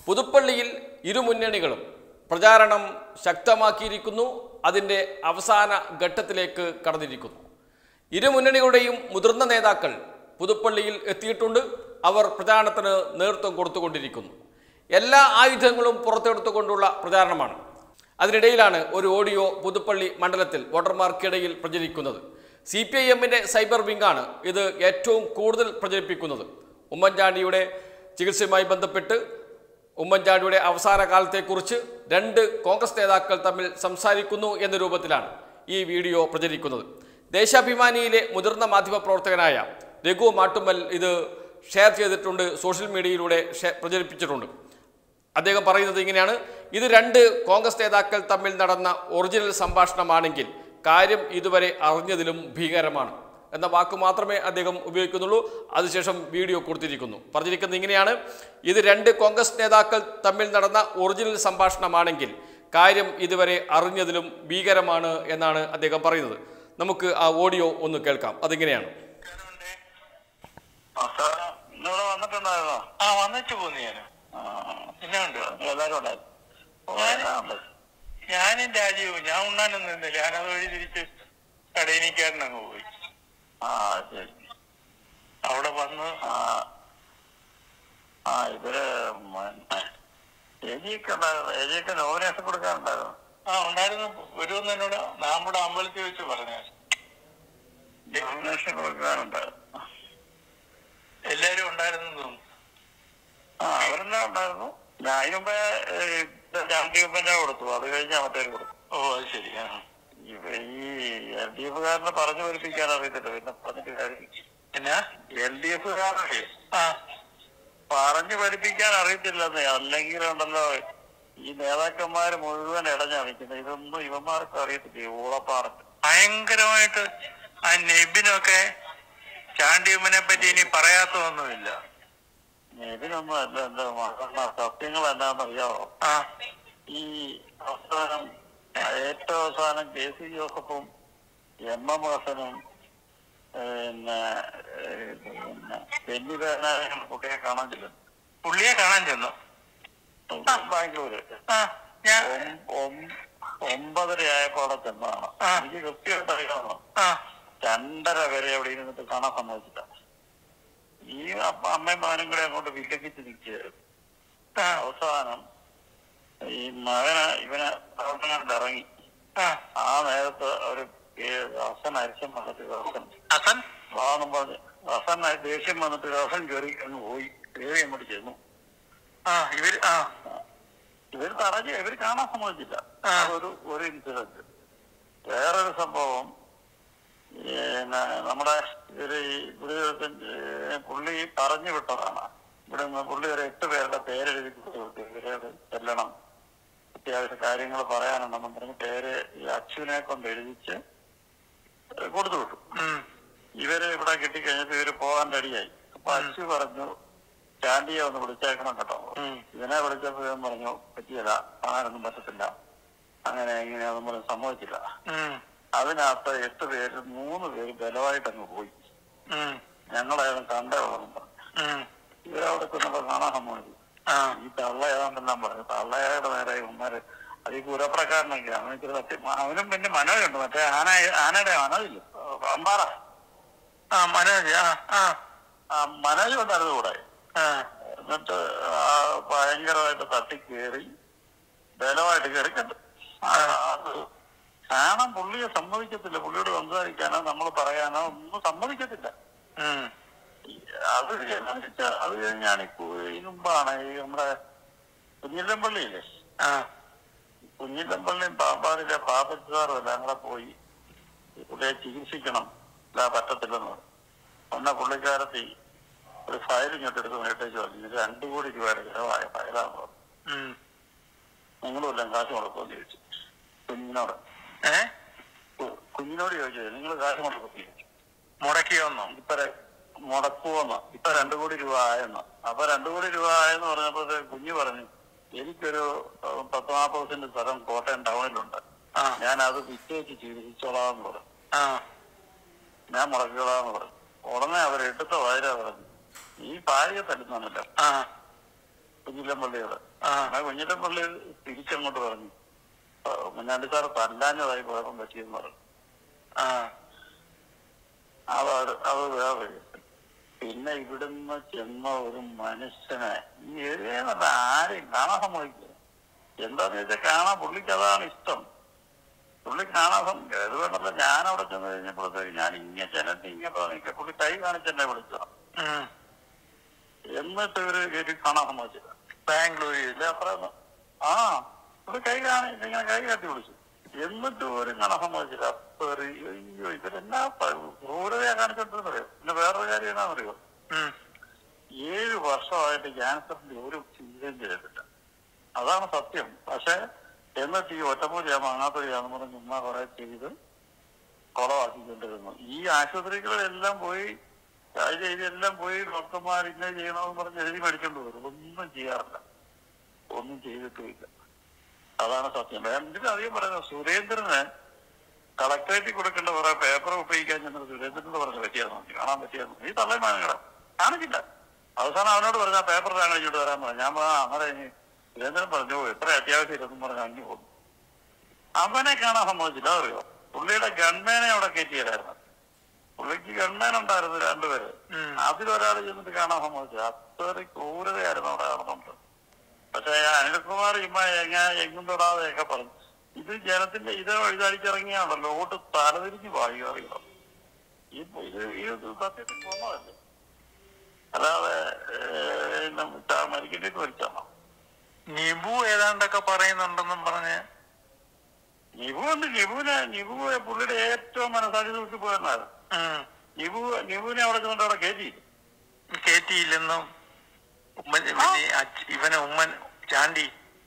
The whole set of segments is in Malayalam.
പുതുപ്പള്ളിയിൽ ഇരുമുന്നണികളും പ്രചാരണം ശക്തമാക്കിയിരിക്കുന്നു അതിൻ്റെ അവസാന ഘട്ടത്തിലേക്ക് കടന്നിരിക്കുന്നു ഇരുമുന്നണികളുടെയും മുതിർന്ന നേതാക്കൾ പുതുപ്പള്ളിയിൽ എത്തിയിട്ടുണ്ട് അവർ പ്രചാരണത്തിന് നേതൃത്വം കൊടുത്തുകൊണ്ടിരിക്കുന്നു എല്ലാ ആയുധങ്ങളും പുറത്തെടുത്തുകൊണ്ടുള്ള പ്രചാരണമാണ് അതിനിടയിലാണ് ഒരു ഓഡിയോ പുതുപ്പള്ളി മണ്ഡലത്തിൽ വോട്ടർമാർക്കിടയിൽ പ്രചരിക്കുന്നത് സി പി ഐ എമ്മിൻ്റെ സൈബർ വിങ്ങാണ് ഇത് ഏറ്റവും കൂടുതൽ പ്രചരിപ്പിക്കുന്നത് ഉമ്മൻചാണ്ടിയുടെ ചികിത്സയുമായി ബന്ധപ്പെട്ട് ഉമ്മൻചാണ്ടിയുടെ അവസാന കാലത്തെക്കുറിച്ച് രണ്ട് കോൺഗ്രസ് നേതാക്കൾ തമ്മിൽ സംസാരിക്കുന്നു എന്ന രൂപത്തിലാണ് ഈ വീഡിയോ പ്രചരിക്കുന്നത് ദേശാഭിമാനിയിലെ മുതിർന്ന മാധ്യമപ്രവർത്തകനായ രഘു മാട്ടുമ്മൽ ഇത് ഷെയർ ചെയ്തിട്ടുണ്ട് സോഷ്യൽ മീഡിയയിലൂടെ ഷെ- പ്രചരിപ്പിച്ചിട്ടുണ്ട് അദ്ദേഹം പറയുന്നത് ഇങ്ങനെയാണ് ഇത് രണ്ട് കോൺഗ്രസ് നേതാക്കൾ തമ്മിൽ നടന്ന ഒറിജിനൽ സംഭാഷണമാണെങ്കിൽ കാര്യം ഇതുവരെ അറിഞ്ഞതിലും ഭീകരമാണ് എന്ന വാക്ക് മാത്രമേ അദ്ദേഹം ഉപയോഗിക്കുന്നുള്ളൂ അതിനുശേഷം വീഡിയോ കൊടുത്തിരിക്കുന്നു പറഞ്ഞിരിക്കുന്നത് ഇങ്ങനെയാണ് ഇത് രണ്ട് കോൺഗ്രസ് നേതാക്കൾ തമ്മിൽ നടന്ന ഒറിജിനൽ സംഭാഷണമാണെങ്കിൽ കാര്യം ഇതുവരെ അറിഞ്ഞതിലും ഭീകരമാണ് എന്നാണ് അദ്ദേഹം പറയുന്നത് നമുക്ക് ആ ഓഡിയോ ഒന്ന് കേൾക്കാം അതിങ്ങനെയാണ് ആ, സാർ ഇന്നിവിടെ വന്നിട്ടുണ്ടായിരുന്നോ ആ വന്നിട്ട് പോന്നു ഞാൻ ആ, പിന്നെ ഉണ്ട് എല്ലാരും ഉണ്ടായിരുന്നു ഓ, ഞാൻ- എല്ലാം ഉണ്ട്. ഞാനും രാജീവും ഞാൻ ഉണ്ണാനൊന്നും നിന്നില്ല ഞാനത് വഴി തിരിച്ച് കടയിനിക്കാരൻ അങ്ങ് പോയി ആ ശരി അവിടെ വന്ന് ആ ആ ഇവര് എജിയൊക്കെ ഉണ്ടായിരുന്നു എജിയൊക്കെ നോമിനേഷൻ കൊടുക്കാനുണ്ടായിരുന്നു ആ ഉണ്ടായിരുന്നു വരുമെന്ന് എന്നോട് നമ്മുടെ അമ്പലത്തിൽ വെച്ച് പറഞ്ഞു നോമിനേഷൻ കൊടുക്കാനുണ്ടായിരുന്നു എല്ലാരും ഉണ്ടായിരുന്നു തോന്നുന്നു ആ അവരെല്ലാം ഉണ്ടായിരുന്നു ഞാൻ അതിന് മുമ്പേ ജാമ്യപ്പന്റെ കൊടുത്തു അത് കഴിഞ്ഞാൽ മറ്റേര് കൊടുത്തു ഓ അത് ശരി ആ ഇവ- ഈ എൽ ഡി എഫുകാരനെ പറഞ്ഞു പഠിപ്പിക്കാൻ അറിയത്തില്ല പിന്നെ പറഞ്ഞിട്ട് കാര്യം എന്നാ എൽ ഡി എഫുകാരനെ ആ പറഞ്ഞു പഠിപ്പിക്കാൻ അറിയത്തില്ലെന്നേ അല്ലെങ്കിൽ ഉണ്ടല്ലോ ഈ നേതാക്കന്മാര് മുഴുവൻ ഇടഞ്ഞടിക്കുന്നത് ഇതൊന്നും ഇവന്മാർക്ക് അറിയത്തില്ല ഈ ഊളപ്പാടത്ത് ഭയങ്കരമായിട്ട് ആ നെബിനൊക്കെ ചാണ്ടിയമ്മനെ പറ്റി ഇനി പറയാത്തതൊന്നുമില്ല ഇതിനൊന്നും അല്ല എന്താ മറന്ന സത്യങ്ങൾ എന്താണെന്നറിയാമോ ആ ഈ അവസാനം ഏറ്റവും അവസാനം കെ സി ജോസഫും എം എം ഹസനും പിന്നെ ഏഹ്, പിന്നെ ബെന്നി ബേനാരും കുട്ടിയെ കാണാൻ ചെല്ലും പുള്ളിയെ കാണാൻ ചെന്നു ബാംഗ്ലൂര് ആ ഞാൻ ഒം- ഒം- ഒമ്പതര ആയപ്പോ അവിടെ ചെന്നതാണ് ആ. എനിക്ക് കൃത്യമായിട്ട് അറിയാമോ ആ രണ്ടര വരെ അവിടെ ഇരുന്നിട്ട് കാണാൻ സമ്മതിച്ചില്ല ഈ അപ്പ- അമ്മയും മകനും കൂടെ അങ്ങോട്ട് വില്ലക്കിച്ച് നിൽക്കുകയായിരുന്നു ആ അവസാനം ഈ മകന് ഇവനെ പ്രവർത്തനത്തിൽ ഇറങ്ങി ആ ആ നേരത്ത് ഒരു ഹസൻ അരിശം വന്നിട്ട് ഹസൻ ഹസൻ വാന്നും പറഞ്ഞ് ഹസൻ ദേഷ്യം വന്നിട്ട് ഹസൻ കയറി അങ്ങ് പോയി കയറി അങ്ങോട്ട് ചെന്നു ആ ഇവര് ആ ഇവർ തടഞ്ഞു ഇവർ കാണാൻ സമ്മതിച്ചില്ല ആ. അതൊരു ഒരു ഇൻസിഡന്റ് വേറൊരു സംഭവം പിന്നെ നമ്മുടെ ഒരു ഇവിടെ പുള്ളി പറഞ്ഞു വിട്ടതാണ് ഇവിടെ നിന്ന് പുള്ളി ഒരു എട്ട് പേരുടെ പേരെഴുതി കൊടുത്തു വിട്ടു ഇവരോട് ചെല്ലണം അത്യാവശ്യ കാര്യങ്ങൾ പറയാനുണ്ടെന്നും പറഞ്ഞ് പേര് ഈ അച്ഛനെ കൊണ്ട് എഴുതിച്ച് കൊടുത്തു വിട്ടു ഉം ഇവര് ഇവിടെ കിട്ടിക്കഴിഞ്ഞപ്പോ ഇവര് പോകാൻ റെഡിയായി അപ്പൊ അച്ഛു പറഞ്ഞു ചാണ്ടിയെ ഒന്ന് വിളിച്ചേക്കണം കേട്ടോ ഉം. ഇതിനെ വിളിച്ചപ്പോ ഇവൻ പറഞ്ഞു പറ്റിയല്ല കാണാനൊന്നും പറ്റത്തില്ല അങ്ങനെ ഇങ്ങനെയൊന്നും പറഞ്ഞ് സമ്മതിച്ചില്ല ഉം അതിനകത്ത് എട്ട് പേര് മൂന്ന് പേര് ബലമായിട്ട് അങ്ങ് പോയി ഉം ഞങ്ങളായാലും കണ്ടേ ഉള്ളതെന്ന് പറഞ്ഞു ഉം ഇവരവിടെ ചെന്നപ്പോ കാണാൻ സമ്മതിച്ചു ആ ഈ തള്ള ഏതാണ്ടെല്ലാം പറഞ്ഞു തള്ളയുടെ നേരെ ഇവന്മാര് അത് ഈ പൂരപ്രക്കാരനൊക്കെ അവന് ഇച്ചിരി സത്യം അവനും പിന്നെ മനോജുണ്ട് മറ്റേ ആന ആനയുടെ മനോജില്ല അമ്പാറ ആ മനോജ് ആ ആ ആ മനോജ് ഉണ്ടായിരുന്നു കൂടെ ആ എന്നിട്ട് ആ ഭയങ്കരമായിട്ട് തട്ടിക്കേറി ബലമായിട്ട് കയറി കണ്ടു അത് കാണാൻ പുള്ളിയെ സമ്മതിക്കത്തില്ല പുള്ളിയോട് സംസാരിക്കാനോ നമ്മൾ പറയാനോ ഒന്നും സമ്മതിക്കത്തില്ല ഉം അത് എന്നാന്ന് വെച്ചാ അത് കഴിഞ്ഞാണ് ഈ കു- ഇതിന് മുമ്പാണ് ഈ നമ്മുടെ കുഞ്ഞില്ലമ്പള്ളിയില്ലേ ആ കുഞ്ഞില്ലമ്പള്ളിയും പാമ്പാടിലെ പാപ്പച്ച് സാറും എല്ലാം കൂടെ പോയി ഈ പുള്ളിയെ ചികിത്സിക്കണം ഇല്ല പറ്റത്തില്ലെന്ന് പറഞ്ഞു. അന്ന പുള്ളിക്കാരത്തി ഒരു ഫയൽ ഇങ്ങോട്ട് എടുത്ത് മേട്ടേക്ക് പറഞ്ഞു ഇത് രണ്ടു കോടി രൂപയുടെ ചിലവായ ഫയലാന്ന് പറഞ്ഞു ഉം നിങ്ങളും എല്ലാം കാശ് മുടക്കുമെന്ന് ചോദിച്ചു കുഞ്ഞിനോട് ഏ കു- കുഞ്ഞിനോട് ചോദിച്ചു നിങ്ങൾ കാശ് മുടക്കുമെന്ന് ചോദിച്ചു മുടക്കിയോന്നോ ഇപ്പൊ ര- മുടക്കുമെന്ന് ഇപ്പൊ രണ്ടു കോടി രൂപ ആയെന്ന് അപ്പൊ രണ്ടു കോടി രൂപ ആയെന്ന് പറഞ്ഞപ്പോ കുഞ്ഞു പറഞ്ഞു എനിക്കൊരു ഏഹ്, പത്ത് നാൽപ്പത് സെന്റ് സ്ഥലം കോട്ടയം ടൗണിലുണ്ട് ആ ഞാൻ അത് വിറ്റേച്ച് ചികിത്സിച്ചോളാന്ന് പറഞ്ഞു ആ ഞാൻ മുടക്കിയോളാന്ന് പറഞ്ഞു ഉടനെ അവരെടുത്ത വയര പറഞ്ഞു ഈ ഭാര്യ തല്ലുന്നല്ലോ ആ കുഞ്ഞിലമ്പള്ളിയോട് കുഞ്ഞിടപ്പള്ളി തിരിച്ചങ്ങോട്ട് പറഞ്ഞു ആ, ഉമ്മൻചാണ്ടി സാറ് തല്ലാഞ്ഞതായി കുഴപ്പം പറ്റിയെന്ന് പറഞ്ഞു ആ അത് അത് അത് വേറെ കേസ്. പിന്നെ ഇവിടുന്ന് ചെന്ന ഒരു മനുഷ്യനെ ഈ ഏരിയയിൽ ആരെയും കാണാൻ സമ്മതിക്കില്ല എന്താന്ന് വെച്ചാൽ കാണാൻ പുള്ളിക്ക് അതാണ് ഇഷ്ടം പുള്ളി കാണാൻ സമ്മതിക്കില്ല അത് വേണ്ടല്ലോ ഞാൻ അവിടെ ചെന്ന് കഴിഞ്ഞപ്പോഴത്തേക്ക് ഞാൻ ഇങ്ങനെ ജനത്തെ ഇങ്ങോട്ടോ നിൽക്കുക പുള്ളി കൈ കാണിച്ചെന്നെ വിളിച്ചതാണ് ഉം. എന്നിട്ട് ഇവര് കയറ്റി കാണാൻ സമ്മതിച്ചില്ല ബാംഗ്ലൂരിൽ ഇല്ല അത്ര ആ പുള്ളി കൈ കാണി ഇങ്ങനെ കൈ കാട്ടി വിളിച്ചു എന്നിട്ട് ഒരു കാണാൻ സമ്മതിച്ചില്ല അപ്പൊ ഒരു അയ്യോ ഇവരെന്നാ പ- ക്രൂരതയാ കാണിച്ചോണ്ടിരുന്നറിയോ പിന്നെ വേറൊരു കാര്യം എന്നാണെന്നറിയോ ഉം. ഏഴ് വർഷമായിട്ട് ക്യാൻസറിന്റെ ഒരു ചിന്തയും ചെയ്തിട്ടില്ല അതാണ് സത്യം പക്ഷെ എന്നിട്ട് ഈ ഒറ്റമൂലിയാ മാങ്ങാത്തൊലിയാന്ന് പറഞ്ഞ് ചുമ്മാ കുറെ ചെയ്ത് കുളമാക്കിക്കൊണ്ടിരുന്നു ഈ ആശുപത്രികളിലെല്ലാം പോയി അത് ചെയ്തെല്ലാം പോയി ഡോക്ടർമാർ ഇന്ന ചെയ്യണമെന്ന് പറഞ്ഞ് എഴുതി മേടിച്ചോണ്ട് വരും ഒന്നും ചെയ്യാറില്ല ഒന്നും ചെയ്തിട്ടുമില്ല അതാണ് സത്യം എന്തിനും അധികം പറയുന്നത് സുരേന്ദ്രന് കളക്ടറേറ്റിൽ കൊടുക്കേണ്ട കുറെ പേപ്പർ ഉപയോഗിക്കാൻ ചെന്നത് സുരേന്ദ്രനോട് പറഞ്ഞ പറ്റിയാന്ന് കാണാൻ പറ്റിയാന്ന് ഈ തള്ളേ മാനങ്ങളെ കാണിച്ചില്ല അവസാനം അവനോട് പറഞ്ഞ പേപ്പർ കാണിച്ചിട്ട് വരാൻ പറഞ്ഞു ഞാൻ പറഞ്ഞു അന്നേരം ഇനി സുരേന്ദ്രൻ പറഞ്ഞു "ഓ, എത്ര അത്യാവശ്യം ഇല്ലെന്നും പറഞ്ഞ് അഞ്ഞു പോകുന്നു അവനെ കാണാൻ സമ്മതിച്ചില്ല അറിയോ പുള്ളിയുടെ ഗൺമേനെ അവിടെ കയറ്റിയതായിരുന്നു പുള്ളിക്ക് ഗൺമേൻ ഉണ്ടായിരുന്നു രണ്ടുപേര് ഉം. അതിലൊരാൾ ചെന്നിട്ട് കാണാൻ സമ്മതിച്ചു അത്ര ക്രൂരതയായിരുന്നു അവിടെ നടന്നുണ്ട് പക്ഷെ അനിൽകുമാർ ഇമ്മ എങ്ങ എങ്ങും തൊടാതെയൊക്കെ പറഞ്ഞു ഇത് ജനത്തിന്റെ ഇത് വഴിതാരിച്ചിറങ്ങിയാണല്ലോ വോട്ട് തലതിരിഞ്ഞ് പായുക അറിയണം ഈ ഇത് ഈ ഇത് സത്യത്തിൽ പോന്നതല്ലേ അല്ലാതെ ഏഹ്, പിന്നെ മരിക്കേണ്ടിട്ട് മരിച്ചാണോ നിബു ഏതാണ്ടൊക്കെ പറയുന്നുണ്ടെന്നും പറഞ്ഞ് നിബു ഉണ്ട് നിബുവിനെ നിബു പുള്ളിയുടെ ഏറ്റവും മനസ്സാക്ഷി സൂക്ഷിച്ചു പോയെന്നായിരുന്നു ഉം. നിബു നിബുവിനെ അവിടെ ചെന്നിട്ട് അവിടെ കയറ്റി കേറ്റിയില്ലെന്നും ഉമ്മൻ ഇവനെ അച്ഛ- ഇവനെ ഉമ്മൻ ചാണ്ടി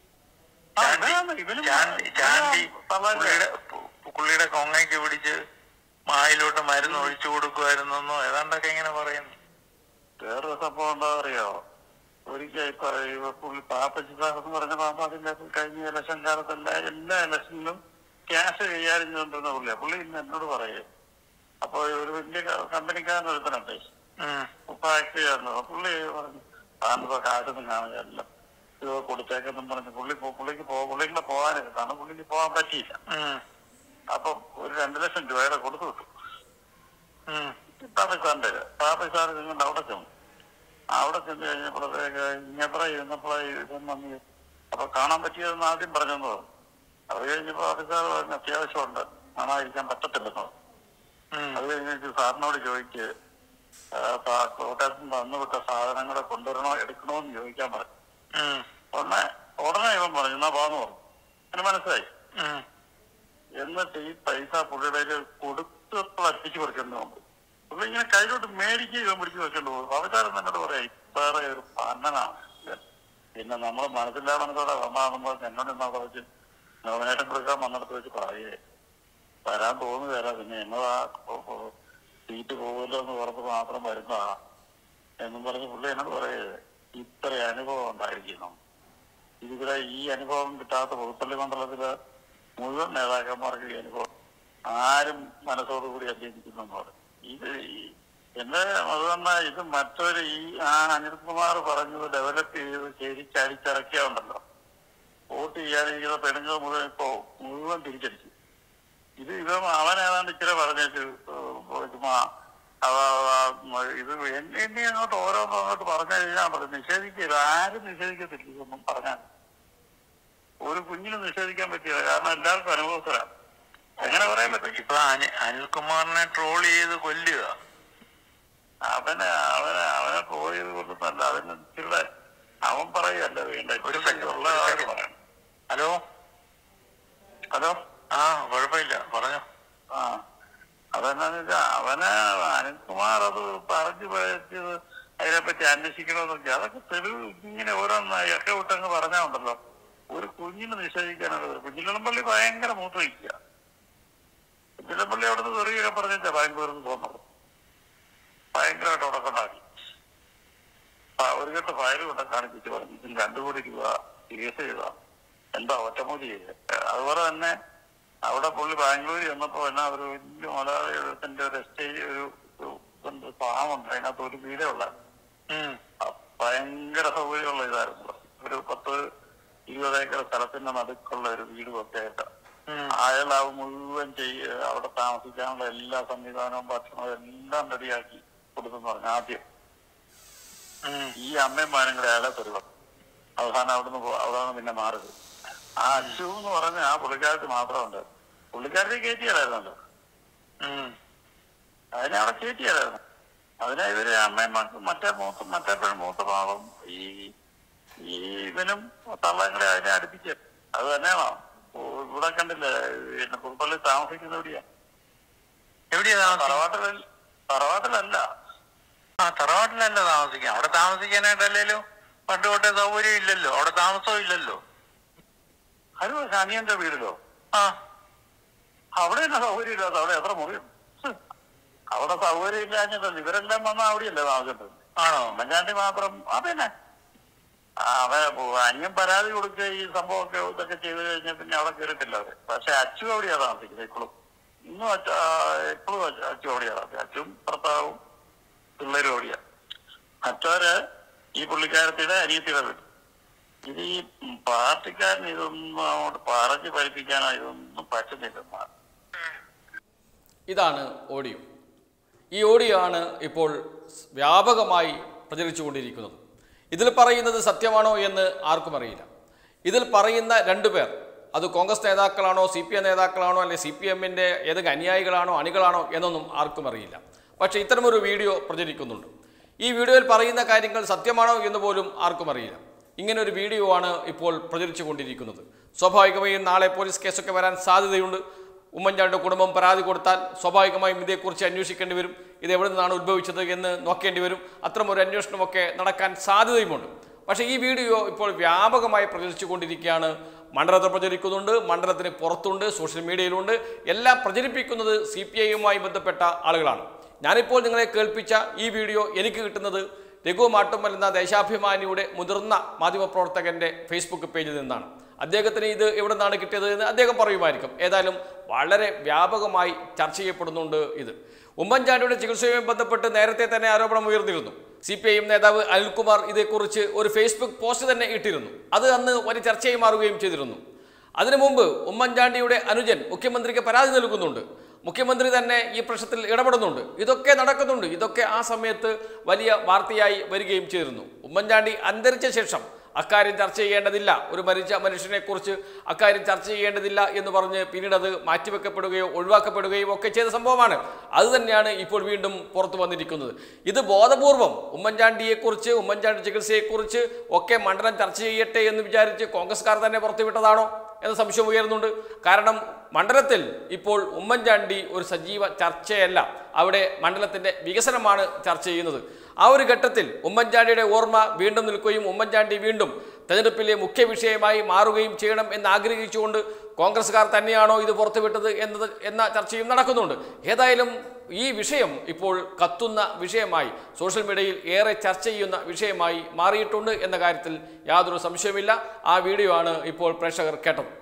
ആ, ചാണ്ടി ഇവനാണ്, ഇവനും ചാണ്ടി ചാണ്ടി തള്ളാൻ പുള്ളിയുടെ പു- പുള്ളിയുടെ കൊങ്ങയ്ക്ക് പിടിച്ച് മായിലോട്ട് മരുന്ന് ഒഴിച്ചു കൊടുക്കുമായിരുന്നെന്നോ ഏതാണ്ടൊക്കെ ഇങ്ങനെ പറയുന്നു വേറൊരു സംഭവം എന്താ അറിയോ ഒരിക്കൽ ഇപ്പൊ ഈ പുള്ളി പാപ്പച്ചി സാർ എന്ന് പറഞ്ഞ പാമ്പാടിന്റെ കഴിഞ്ഞ ഇലക്ഷൻ കാലത്ത് എല്ലാ എല്ലാ ഇലക്ഷനിലും ക്യാഷ് കൈകാര്യം ചെയ്തുകൊണ്ടിരുന്ന പുള്ളിയാ പുള്ളി ഇന്ന് എന്നോട് പറയും അപ്പൊ ഒരു വലിയ കമ്പനിക്കാരൻ ഒരുത്തനുണ്ട് ഉം. ഫാക്ടറി ആയിരുന്നു പുള്ളി പറഞ്ഞു താനിപ്പോ കാശൊന്നും കാണുകയല്ല ഇത് കൊടുത്തേക്കെന്നും പറഞ്ഞു പുള്ളി പോ- പുള്ളിക്ക് പോ പുള്ളിക്ക് പോകാനിരുന്നാണ് പുള്ളിക്ക് പോകാൻ പറ്റിയില്ല ഉം. അപ്പൊ ഒരു രണ്ടു ലക്ഷം രൂപയുടെ കൊടുത്തു വിട്ടു ഉം. പാകിസ്ഥാന്റെ പാകിസ്ഥാൻ നിങ്ങളുടെ അവിടെ ചെന്നു അവിടെ ചെന്ന് കഴിഞ്ഞപ്പോഴത്തേക്ക് ഇങ്ങപ്പുറം ഇരുന്നപ്പോഴേ ഇതും വന്ന് അപ്പൊ കാണാൻ പറ്റിയതെന്ന് ആദ്യം പറഞ്ഞെന്ന് പറഞ്ഞു അത് കഴിഞ്ഞപ്പോ പാകിസ്ഥാൻ പറഞ്ഞു അത്യാവശ്യമുണ്ട് കാണാതിരിക്കാൻ പറ്റത്തില്ലെന്ന് പറഞ്ഞു ഉം. അത് കഴിഞ്ഞിട്ട് സാറിനോട് ചോദിക്ക് ആ, പാ- കോട്ടയത്ത് നിന്ന് തന്നുവിട്ട സാധനങ്ങളെ കൊണ്ടുവരണോ എടുക്കണോ എന്ന് ചോദിക്കാൻ പറഞ്ഞു ഉം. ഉടനെ ഉടനെ ഇവൻ പറഞ്ഞു എന്നാ പോന്ന് പറഞ്ഞു അങ്ങനെ മനസ്സിലായി ഉം. എന്നിട്ട് ഈ പൈസ പുള്ളിയുടെ കയ്യില് കൊടുത്തപ്പോൾ അടിച്ചു കൊടുക്കേണ്ടി വന്നു പുള്ളി ഇങ്ങനെ കയ്യിലോട്ട് മേടിക്കുകയും ഇവൻ പിടിച്ചു വെച്ചോണ്ട് പോകും അവതാരം എന്നോട് പറയാം ഇത്ര ഒരു പന്നനാണ് ഇവൻ. പിന്നെ നമ്മൾ മനസ്സില്ലാ മനസ്സോടെ വന്നാകുമ്പോൾ എന്നോട് എന്നാ വെച്ച് നോമിനേഷൻ കൊടുക്കാൻ വന്നിടത്ത് വെച്ച് പറയേ വരാൻ തോന്നുകയല്ല പിന്നെ എന്നതാ സീറ്റ് പോകുമല്ലോ എന്ന് പുറത്ത് മാത്രം വരുന്നതാ എന്നും പറഞ്ഞ് പുള്ളി എന്നോട് പറയേ ഇത്ര അനുഭവം ഉണ്ടായിരിക്കണം ഇതിവിടെ ഈ അനുഭവം കിട്ടാത്ത പുതുപ്പള്ളി മണ്ഡലത്തില് മുഴുവൻ നേതാക്കന്മാർക്ക് ഈ അനുഭവം ആരും മനസ്സോടുകൂടി അന്വേഷിക്കുന്നുണ്ട് ഇത് ഈ- എന്റെ അതുകൊണ്ട ഇത് മറ്റൊരു ഈ ആ അനിൽകുമാർ പറഞ്ഞത് ഡെവലപ്പ് ചെയ്ത് ശരിക്ക് അടിച്ചിറക്കിയുണ്ടല്ലോ വോട്ട് ചെയ്യാനിരിക്കുന്ന പെണ്ണുങ്ങൾ മുഴുവൻ ഇപ്പോ മുഴുവൻ തിരിച്ചടിച്ചു ഇത് ഇവ അവൻ ഏതാണ്ട് ഇച്ചിരി പറഞ്ഞേച്ച് ചുമ്മാ അവ- അവ- ഇത് എന്നെ എന്നെ അങ്ങോട്ട് ഓരോന്നും അങ്ങോട്ട് പറഞ്ഞു കഴിഞ്ഞാൽ പറഞ്ഞു നിഷേധിക്കില്ല ആരും നിഷേധിക്കത്തില്ല ഇതൊന്നും പറഞ്ഞാൽ ഒരു കുഞ്ഞിന് നിഷേധിക്കാൻ പറ്റില്ല കാരണം എല്ലാവർക്കും അനുഭവത്തിലാണ് എങ്ങനെ പറയാൻ പറ്റും ഇപ്പൊ അനി- അനിൽകുമാറിനെ ട്രോൾ ചെയ്ത് കൊല്ലുക അവനെ അവനെ അവനെ പോയത് കൊണ്ടല്ല അതിന് ഇച്ചിരി അവൻ പറയല്ല വേണ്ട ഒരു ഇച്ചിരി second, ഉള്ള ഒരു ആള് second. പറയണം. ഹലോ ഹലോ ആ കുഴപ്പമില്ല പറഞ്ഞോ ആ അതെന്നാന്ന് വെച്ചാ അവനെ അനിൽകുമാർ അത് പറഞ്ഞു പറ്റിയത് അതിനെപ്പറ്റി അന്വേഷിക്കണമെന്നൊക്കെ അതൊക്കെ തെളിവ് ഇങ്ങനെ ഓരോന്ന് ഒക്കെ വിട്ടങ്ങ് പറഞ്ഞാ ഉണ്ടല്ലോ ഒരു കുഞ്ഞിന് നിഷേധിക്കാനുള്ളത് കുഞ്ഞിലമ്പള്ളി ഭയങ്കര മൂത്ത് വയ്ക്കുക കുഞ്ഞിലമ്പള്ളി അവിടുന്ന് തെറിയൊക്കെ പറഞ്ഞാ ബാംഗ്ലൂരിൽ നിന്ന് പോകുന്നത് ഭയങ്കരമായിട്ട് അവിടെ കൊണ്ടാക്കി ആ, ഒരു കെട്ട് ഫയൽ കൊണ്ട് കാണിച്ചിട്ട് പറഞ്ഞു ഇതിന് രണ്ടു കോടി രൂപ കേസ് ചെയ്താ എന്താ ഒറ്റമൂലി ചെയ്ത് അതുപോലെ തന്നെ അവിടെ പുള്ളി ബാംഗ്ലൂർ ചെന്നപ്പോ എന്നാ ഒരു വലിയ മലയാളത്തിന്റെ ഒരു എസ്റ്റേജ് ഒരു ഒരു ഫാമുണ്ട് അതിനകത്ത് ഒരു വീടേ ഉള്ള ഉം. ഭയങ്കര സൗകര്യമുള്ള ഇതായിരുന്നു ഒരു പത്ത് ഇരുപത് ഏക്കർ സ്ഥലത്തിന്റെ നടുക്കുള്ള ഒരു വീടും ഒക്കെ ആയിട്ട് ഉം. അയാൾ അത് മുഴുവൻ ചെയ്യ അവിടെ താമസിക്കാനുള്ള എല്ലാ സംവിധാനവും ഭക്ഷണവും എല്ലാം റെഡിയാക്കി കൊടുത്തെന്ന് പറഞ്ഞു ആദ്യം ഉം. ഈ അമ്മയും കൂടെ അയാളെ തരുവം അവസാനം അവിടുന്ന് പോ- അവിടെ നിന്ന് പിന്നെ മാറുത് ആ അച്ചു എന്ന് പറഞ്ഞ ആ പുള്ളിക്കാരത്തി മാത്രമുണ്ട് പുള്ളിക്കാരത്തെ കയറ്റിയാലായിരുന്നല്ലോ ഉം. അതിനെ അവിടെ കയറ്റിയാലായിരുന്നു അതിനെ ഇവര് അമ്മയും മക്ക- മറ്റേ മൂത്ത മറ്റേ പെൺ മൂത്ത പാവം ഈ ഈ ഇവനും തള്ളയും കൂടെ അതിനെ അടുപ്പിച്ച് അത് തന്നെയാണോ ഓ, ഇവിടെ കണ്ടില്ലേ പിന്നെ പുൽപ്പള്ളി താമസിക്കുന്ന എവിടെയാ എവിടെയാ താമസിക്കുന്നത് തറവാട്ടിലല്ല തറവാട്ടിലല്ല ആ തറവാട്ടിലല്ല താമസിക്കാം അവിടെ താമസിക്കാനായിട്ടല്ലേലും പണ്ട് തൊട്ടേ സൗകര്യം ഇല്ലല്ലോ അവിടെ താമസവും ഇല്ലല്ലോ അത് അനിയന്റെ വീടിലോ ആ അവിടെ തന്നെ സൗകര്യം ഇല്ലാത്ത അവിടെ എത്ര മുറിയും അവിടെ സൗകര്യം ഇല്ലാഞ്ഞിട്ടല്ല ഇവരെല്ലാം വന്നാൽ അവിടെയല്ലേ താമസിച്ചത് ആണോ ഉമ്മൻചാണ്ടി മാത്രം അതന്നെ അവൻ അന്യം പരാതി കൊടുക്കുക ഈ സംഭവമൊക്കെ ഇതൊക്കെ ചെയ്തു കഴിഞ്ഞാൽ പിന്നെ അവിടെ കയറിയിട്ടില്ല അവര് പക്ഷെ അച്ചു എവിടെയാ താമസിക്കുന്നത് ഇപ്പോഴും ഇന്നും അച്ഛ എപ്പോഴും അച്ചു എവിടെയാ താമസിക്കുന്നത് അച്ചും ഭർത്താവും പിള്ളേരും എവിടെയാ മറ്റവര് ഈ പുള്ളിക്കാരത്തിയുടെ അനിയത്തിയുടെ വീട് ഇത് ഈ പാർട്ടിക്കാരൻ ഇതൊന്നും അങ്ങോട്ട് പറഞ്ഞു പഠിപ്പിക്കാനോ ഇതൊന്നും പറ്റുന്നില്ല ഇതാണ് ഓഡിയോ ഈ ഓഡിയോ ആണ് ഇപ്പോൾ വ്യാപകമായി പ്രചരിച്ചുകൊണ്ടിരിക്കുന്നത് ഇതിൽ പറയുന്നത് സത്യമാണോ എന്ന് ആർക്കും അറിയില്ല ഇതിൽ പറയുന്ന രണ്ടു പേർ അത് കോൺഗ്രസ് നേതാക്കളാണോ സി പി എം നേതാക്കളാണോ അല്ലെങ്കിൽ സി പി എമ്മിൻ്റെ ഏതൊക്കെ അനുയായികളാണോ അണികളാണോ എന്നൊന്നും ആർക്കും അറിയില്ല പക്ഷേ ഇത്തരമൊരു വീഡിയോ പ്രചരിക്കുന്നുണ്ട് ഈ വീഡിയോയിൽ പറയുന്ന കാര്യങ്ങൾ സത്യമാണോ എന്ന് പോലും ആർക്കും അറിയില്ല ഇങ്ങനെ ഒരു വീഡിയോ ആണ് ഇപ്പോൾ പ്രചരിച്ചു കൊണ്ടിരിക്കുന്നത് സ്വാഭാവികമായും നാളെ പോലീസ് കേസൊക്കെ വരാൻ സാധ്യതയുണ്ട് ഉമ്മൻചാണ്ടിയുടെ കുടുംബം പരാതി കൊടുത്താൽ സ്വാഭാവികമായും ഇതേക്കുറിച്ച് അന്വേഷിക്കേണ്ടി വരും ഇത് എവിടെ നിന്നാണ് ഉത്ഭവിച്ചത് എന്ന് നോക്കേണ്ടി വരും അത്തരം ഒരു അന്വേഷണമൊക്കെ നടക്കാൻ സാധ്യതയുമുണ്ട് പക്ഷേ ഈ വീഡിയോ ഇപ്പോൾ വ്യാപകമായി പ്രചരിച്ചുകൊണ്ടിരിക്കുകയാണ് മണ്ഡലത്തിൽ പ്രചരിക്കുന്നുണ്ട് മണ്ഡലത്തിന് പുറത്തുണ്ട് സോഷ്യൽ മീഡിയയിലുണ്ട് എല്ലാം പ്രചരിപ്പിക്കുന്നത് സി പി ഐയുമായി ബന്ധപ്പെട്ട ആളുകളാണ് ഞാനിപ്പോൾ നിങ്ങളെ കേൾപ്പിച്ച ഈ വീഡിയോ എനിക്ക് കിട്ടുന്നത് രഘു മാട്ടുമ്മൽ എന്ന ദേശാഭിമാനിയുടെ മുതിർന്ന മാധ്യമപ്രവർത്തകന്റെ ഫേസ്ബുക്ക് പേജിൽ നിന്നാണ് അദ്ദേഹത്തിന് ഇത് എവിടെ നിന്നാണ് കിട്ടിയത് എന്ന് അദ്ദേഹം പറയുമായിരിക്കും ഏതായാലും വളരെ വ്യാപകമായി ചർച്ച ചെയ്യപ്പെടുന്നുണ്ട് ഇത് ഉമ്മൻചാണ്ടിയുടെ ചികിത്സയുമായി ബന്ധപ്പെട്ട് നേരത്തെ തന്നെ ആരോപണം ഉയർന്നിരുന്നു സി പി ഐ എം നേതാവ് അനിൽകുമാർ ഇതേക്കുറിച്ച് ഒരു ഫേസ്ബുക്ക് പോസ്റ്റ് തന്നെ ഇട്ടിരുന്നു അത് അന്ന് വലിയ ചർച്ചയായി മാറുകയും ചെയ്തിരുന്നു അതിനു മുമ്പ് ഉമ്മൻചാണ്ടിയുടെ അനുജൻ മുഖ്യമന്ത്രിക്ക് പരാതി നൽകുന്നുണ്ട് മുഖ്യമന്ത്രി തന്നെ ഈ പ്രശ്നത്തിൽ ഇടപെടുന്നുണ്ട് ഇതൊക്കെ നടക്കുന്നുണ്ട് ഇതൊക്കെ ആ സമയത്ത് വലിയ വാർത്തയായി വരികയും ചെയ്തിരുന്നു ഉമ്മൻചാണ്ടി അന്തരിച്ച ശേഷം അക്കാര്യം ചർച്ച ചെയ്യേണ്ടതില്ല ഒരു മരിച്ച മനുഷ്യനെ കുറിച്ച് അക്കാര്യം ചർച്ച ചെയ്യേണ്ടതില്ല എന്ന് പറഞ്ഞ് പിന്നീട് അത് മാറ്റിവെക്കപ്പെടുകയോ ഒഴിവാക്കപ്പെടുകയോ ഒക്കെ ചെയ്ത സംഭവമാണ് അത് തന്നെയാണ് ഇപ്പോൾ വീണ്ടും പുറത്തു വന്നിരിക്കുന്നത് ഇത് ബോധപൂർവം ഉമ്മൻചാണ്ടിയെക്കുറിച്ച് ഉമ്മൻചാണ്ടി ചികിത്സയെക്കുറിച്ച് ഒക്കെ മണ്ഡലം ചർച്ച ചെയ്യട്ടെ എന്ന് വിചാരിച്ച് കോൺഗ്രസ്കാർ തന്നെ പുറത്തുവിട്ടതാണോ എന്ന സംശയം ഉയരുന്നുണ്ട് കാരണം മണ്ഡലത്തിൽ ഇപ്പോൾ ഉമ്മൻചാണ്ടി ഒരു സജീവ ചർച്ചയല്ല അവിടെ മണ്ഡലത്തിന്റെ വികസനമാണ് ചർച്ച ചെയ്യുന്നത് ആ ഒരു ഘട്ടത്തിൽ ഉമ്മൻചാണ്ടിയുടെ ഓർമ്മ വീണ്ടും നിൽക്കുകയും ഉമ്മൻചാണ്ടി വീണ്ടും തെരഞ്ഞെടുപ്പിലെ മുഖ്യ വിഷയമായി മാറുകയും ചെയ്യണം എന്ന് ആഗ്രഹിച്ചുകൊണ്ട് കോൺഗ്രസ്സുകാർ തന്നെയാണോ ഇത് പുറത്തുവിട്ടത് എന്നത് എന്ന ചർച്ചയും നടക്കുന്നുണ്ട് ഏതായാലും ഈ വിഷയം ഇപ്പോൾ കത്തുന്ന വിഷയമായി സോഷ്യൽ മീഡിയയിൽ ഏറെ ചർച്ച ചെയ്യുന്ന വിഷയമായി മാറിയിട്ടുണ്ട് എന്ന കാര്യത്തിൽ യാതൊരു സംശയവുമില്ല ആ വീഡിയോ ആണ് ഇപ്പോൾ പ്രേക്ഷകർ കേട്ടത്